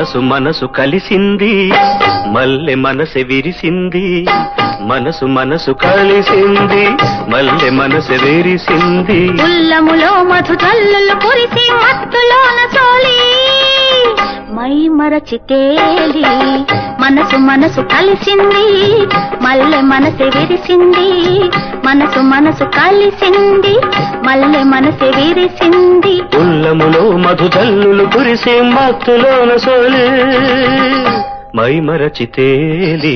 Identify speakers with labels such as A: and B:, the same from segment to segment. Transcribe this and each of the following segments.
A: మనసు మనసు కలిసింది మల్లె మనసె విరిసింది మనసు మనసు కలిసింది మల్లె మనసె విరిసింది
B: ఉల్లములో మధు జల్లులు కురిసి మత్తులోన సోలి మై మరచి తేలి మనసు మనసు కలిసింది మల్లె మనసు విరిసింది మనసు మనసు కలిసింది మల్లె మనసు విరిసింది
A: ఉల్లములో మధు జల్లులు కురిసే మత్తులోన సోలే మై మరచి తేలి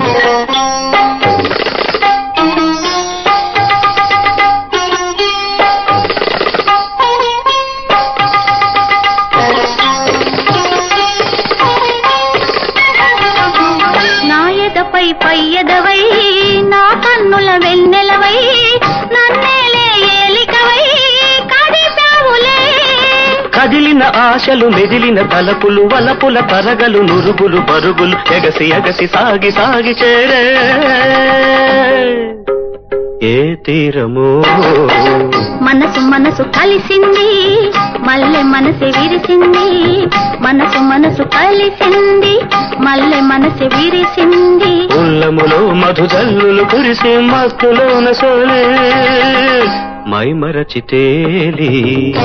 B: నా ఎదపై పై ఎదవై నా కన్నుల వెన్నెలవై నన్నేలే ఏలికవై కడిపావులే
A: కదిలిన ఆశలు మెదిలిన తలపులు వలపుల తరగలు నురుగులు పరుగులు ఎగసి ఎగసి సాగి సాగి చేరే ఏ తీరమో
B: మనసు మనసు కలిసింది మల్లె మనసు విరిసింది మనసు మనసు కలిసింది మల్లె మనసు విరిసింది
A: ఉల్లములో మధు జల్లులు కురిసి మత్తులోన సోలే మై మరచి తేలి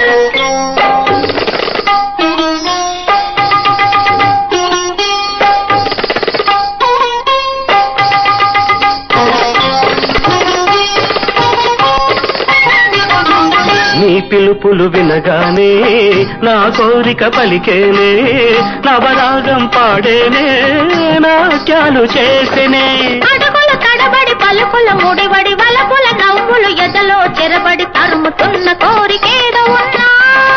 A: నీ పిలుపులు వినగానే నా కోరిక పలికేనే నవరాగం పాడేనే నాట్యాలు చేసేనే
B: అడుగుల తడబడి పలుకుల ముడిబడి వలపుల నవ్వులు ఎదలో చెరబడి తరుముతున్న కోరికేదో ఉన్నా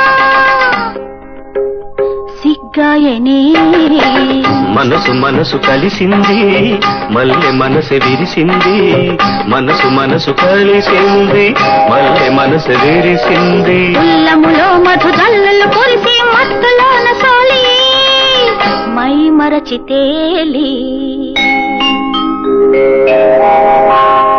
B: సిగ్గాయనే
A: మనసు మనసు కలిసింది మల్లె మనసు విరిసింది మనసు మనసు కలిసింది మల్లె మనసు విరిసింది
B: ఉల్లములో మధు జల్లులు కురిసి మత్తులోన సోలి మై మరచి తేలి